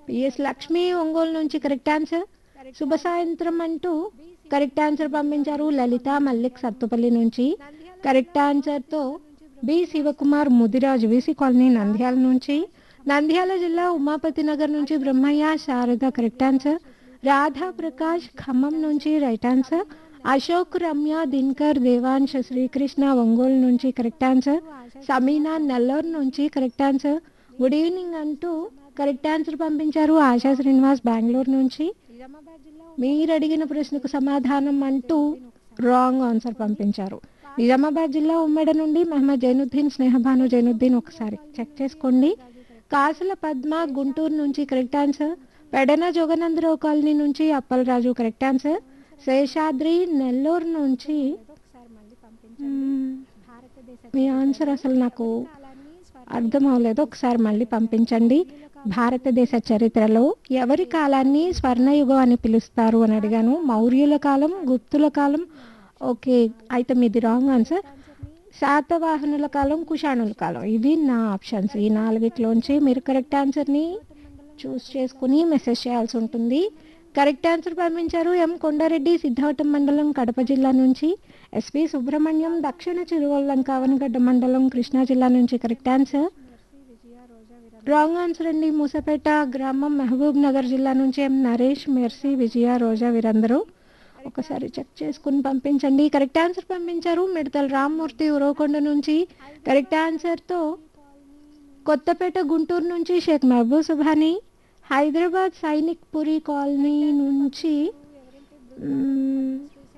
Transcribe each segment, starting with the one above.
PS Lakshmi Ongole నుంచి correct answer శుభ సాయంత్రం అంటూ కరెక్ట్ ఆన్సర్ పంపించారు లలిత మల్లిక్ సత్తుపల్లి నుంచి కరెక్ట్ ఆన్సర్తో B Shivakumar Mudiraju VC colony Nandyal నుంచి నంద్యాల జిల్లా ఉమాపతి నగర్ నుంచి బ్రహ్మయ్య శారద కరెక్ట్ ఆన్సర్ రాధా ప్రకాష్ ఖమ్మం నుంచి రైట్ ఆన్సర్ అశోక్ రమ్య దిన్కర్ దేవాంశ్ శ్రీకృష్ణ ఒంగోలు నుంచి కరెక్ట్ ఆన్సర్ సమీనా నెల్లూరు నుంచి కరెక్ట్ ఆన్సర్ గుడ్ ఈవినింగ్ అంటూ కరెక్ట్ ఆన్సర్ పంపించారు ఆశా శ్రీనివాస్ బెంగళూరు నుంచి మీరు అడిగిన ప్రశ్నకు సమాధానం అంటూ రాంగ్ ఆన్సర్ పంపించారు నిజామాబాద్ జిల్లా ఉమ్మడి నుండి మహమ్మద్ జైనుద్దీన్ స్నేహభాను జైనుద్దీన్ ఒకసారి చెక్ చేసుకోండి కాసుల పద్మ గుంటూరు నుంచి correct answer Pedana Joganandarao colony నుంచి అప్పలరాజు కరెక్ట్ ఆన్సర్ శేషాద్రి నెల్లూరు నుంచి మ్మ్, మీ ఆన్సర్ అసలు నాకు అర్థం అవ్వలేదు ఒకసారి మళ్ళీ పంపించండి భారతదేశ చరిత్రలో ఎవరి కాలాన్ని స్వర్ణయుగం అని పిలుస్తారు అని అడిగాను మౌర్యుల కాలం గుప్తుల కాలం ఓకే అయితే మీది రాంగ్ ఆన్సర్ శాతవాహనుల కాలం కుషాణుల కాలం ఇవి నా ఆప్షన్స్ ఈ నాలుగిట్లోంచి మీరు కరెక్ట్ ఆన్సర్ని చూస్ చేసుకుని మెసేజ్ చేయాల్సి ఉంటుంది కరెక్ట్ ఆన్సర్ పంపించారు ఎం కొండారెడ్డి సిద్ధావటం మండలం కడప జిల్లా నుంచి ఎస్పి సుబ్రహ్మణ్యం దక్షిణ చిరువల్లం కావనగడ్డ మండలం కృష్ణా జిల్లా నుంచి కరెక్ట్ ఆన్సర్ రాంగ్ ఆన్సర్ అండి మూసపేట గ్రామం మహబూబ్ నగర్ జిల్లా నుంచి ఎం నరేష్ మెర్సీ విజయ రోజా వీరందరూ ఒకసారి చెక్ చేసుకుని పంపించండి కరెక్ట్ ఆన్సర్ పంపించారు మిడతల రామ్మూర్తి ఉరవకొండ నుంచి కరెక్ట్ ఆన్సర్తో కొత్తపేట గుంటూరు నుంచి షేక్ మహబూబ్ సుభాని హైదరాబాద్ సైనిక్ పురి కాలనీ నుంచి మ్మ్,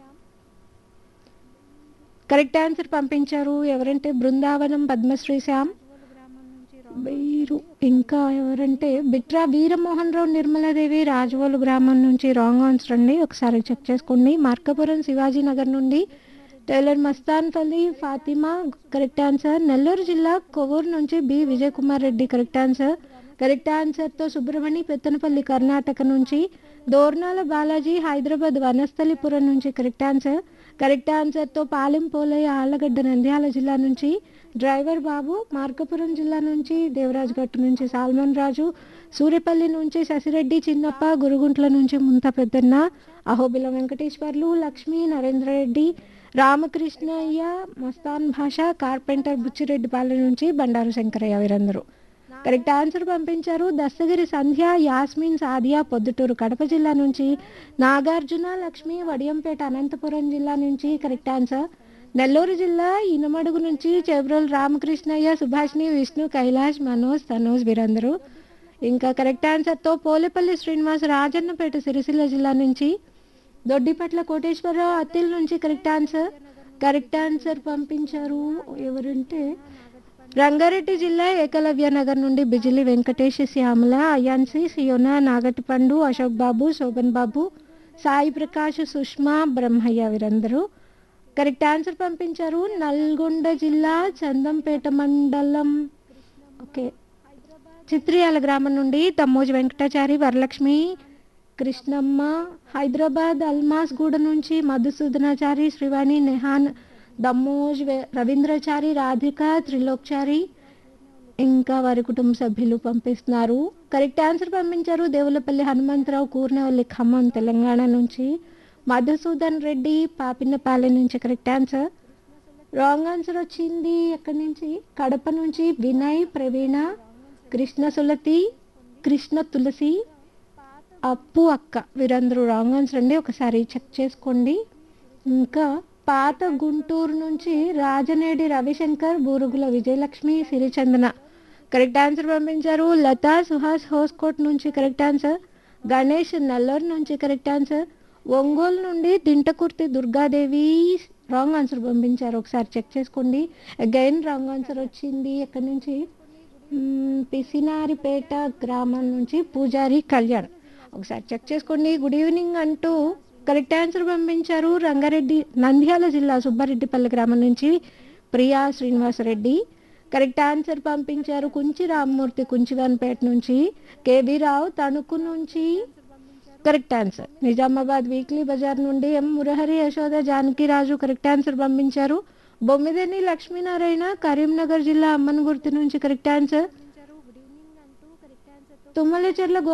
కరెక్ట్ ఆన్సర్ పంపించారు ఎవరంటే బృందావనం పద్మశ్రీ శ్యామ్ వీరు ఇంకా ఎవరంటే బిట్రా వీరమోహన్ రావు నిర్మలాదేవి రాజవోలు గ్రామం నుంచి రాంగ్ ఆన్సర్ అండి ఒకసారి చెక్ చేసుకోండి మార్కాపురం శివాజీ నగర్ నుండి tailor Mastanpalli Fatima correct answer Nellore జిల్లా కొవ్వూరు నుంచి B Vijay Kumar Reddy correct answer correct ఆన్సర్తో సుబ్రహ్మణి పెత్తనపల్లి కర్ణాటక నుంచి దోర్నాల బాలాజీ హైదరాబాద్ వనస్థలిపురం నుంచి కరెక్ట్ ఆన్సర్ కరెక్ట్ ఆన్సర్తో పాలెం పోలయ్య ఆళ్లగడ్డ నంద్యాల జిల్లా నుంచి డ్రైవర్ బాబు మార్కపురం జిల్లా నుంచి దేవరాజ్ గట్టు నుంచి సాల్మన్ రాజు సూర్యపల్లి నుంచి శశిరెడ్డి చిన్నప్ప గురుగుంట్ల నుంచి ముంత పెద్దన్న అహోబిల వెంకటేశ్వర్లు లక్ష్మీ నరేంద్రరెడ్డి రామకృష్ణయ్య మస్తాన్ భాష కార్పెంటర్ బుచ్చిరెడ్డిపాలెం నుంచి బండారు శంకరయ్య వీరందరూ కరెక్ట్ ఆన్సర్ పంపించారు దస్తగిరి సంధ్య యాస్మిన్ సాదియా పొద్దుటూరు కడప జిల్లా నుంచి నాగార్జున లక్ష్మి వడియంపేట అనంతపురం జిల్లా నుంచి కరెక్ట్ ఆన్సర్ నెల్లూరు జిల్లా ఇనమడుగు నుంచి చెబ్రోల్ రామకృష్ణయ్య సుభాష్ని విష్ణు కైలాష్ మనోజ్ తనోజ్ వీరందరూ ఇంకా కరెక్ట్ ఆన్సర్తో పోలేపల్లి శ్రీనివాస్ రాజన్నపేట సిరిసిల్ల జిల్లా నుంచి దొడ్డిపట్ల కోటేశ్వరరావు అత్తిల్ నుంచి కరెక్ట్ ఆన్సర్ కరెక్ట్ ఆన్సర్ పంపించారు ఎవరంటే రంగారెడ్డి జిల్లా ఏకలవ్య నగర్ నుండి బిజిలి వెంకటేష్ శ్యామల అయాన్సి సియోనా నాగటిపండు అశోక్ బాబు శోభన్ బాబు సాయి ప్రకాష్ సుష్మా బ్రహ్మయ్య వీరందరూ కరెక్ట్ ఆన్సర్ పంపించారు నల్గొండ జిల్లా చందంపేట మండలం ఓకే చిత్రియాల గ్రామం నుండి తమ్మోజి వెంకటాచారి వరలక్ష్మి కృష్ణమ్మ హైదరాబాద్ అల్మాస్ గూడ నుంచి మధుసూదనాచారి శ్రీవాణి నెహాన్ దమ్మోజ్ వె- రవీంద్రచారి రాధిక త్రిలోక్చారి ఇంకా వారి కుటుంబ సభ్యులు పంపిస్తున్నారు కరెక్ట్ ఆన్సర్ పంపించారు దేవులపల్లి హనుమంతరావు కూర్నవల్లి ఖమ్మం తెలంగాణ నుంచి మధుసూదన్ రెడ్డి పాపినపాలెం నుంచి కరెక్ట్ ఆన్సర్ రాంగ్ ఆన్సర్ వచ్చింది ఎక్కడి నుంచి కడప నుంచి వినయ్ ప్రవీణ కృష్ణ సులతి కృష్ణ తులసి అప్పు అక్క వీరందరూ రాంగ్ ఆన్సర్ అండి ఒకసారి చెక్ చేసుకోండి ఇంకా పాత గుంటూరు నుంచి రాజనేడి రవిశంకర్ బూరుగుల విజయలక్ష్మి సిరిచందన కరెక్ట్ ఆన్సర్ పంపించారు లతా సుహాస్ హోస్కోట్ నుంచి కరెక్ట్ ఆన్సర్ గణేష్ నల్లూరు నుంచి కరెక్ట్ ఆన్సర్ ఒంగోలు నుండి దింటకుర్తి దుర్గాదేవి రాంగ్ ఆన్సర్ పంపించారు ఒకసారి చెక్ చేసుకోండి అగైన్ రాంగ్ ఆన్సర్ వచ్చింది ఎక్కడి నుంచి మ్మ్, పిసినారిపేట గ్రామం నుంచి పూజారి కళ్యాణ్ ఒకసారి చెక్ చేసుకోండి గుడ్ ఈవినింగ్ అంటూ కరెక్ట్ ఆన్సర్ పంపించారు రంగారెడ్డి నంద్యాల జిల్లా సుబ్బారెడ్డిపల్లి గ్రామం నుంచి ప్రియా శ్రీనివాసరెడ్డి కరెక్ట్ ఆన్సర్ పంపించారు కుంచి రామ్మూర్తి కుంచివాన్పేట నుంచి కేవీ రావు తణుకు నుంచి correct answer Nizamabad weekly bazaar నుండి M Murahari Yashoda Janakiraju correct answer పంపించారు బొమ్మిదేని లక్ష్మీనారాయణ కరీంనగర్ జిల్లా అమ్మన్గుర్తి నుంచి కరెక్ట్ ఆన్సర్ తుమ్మలచెర్ల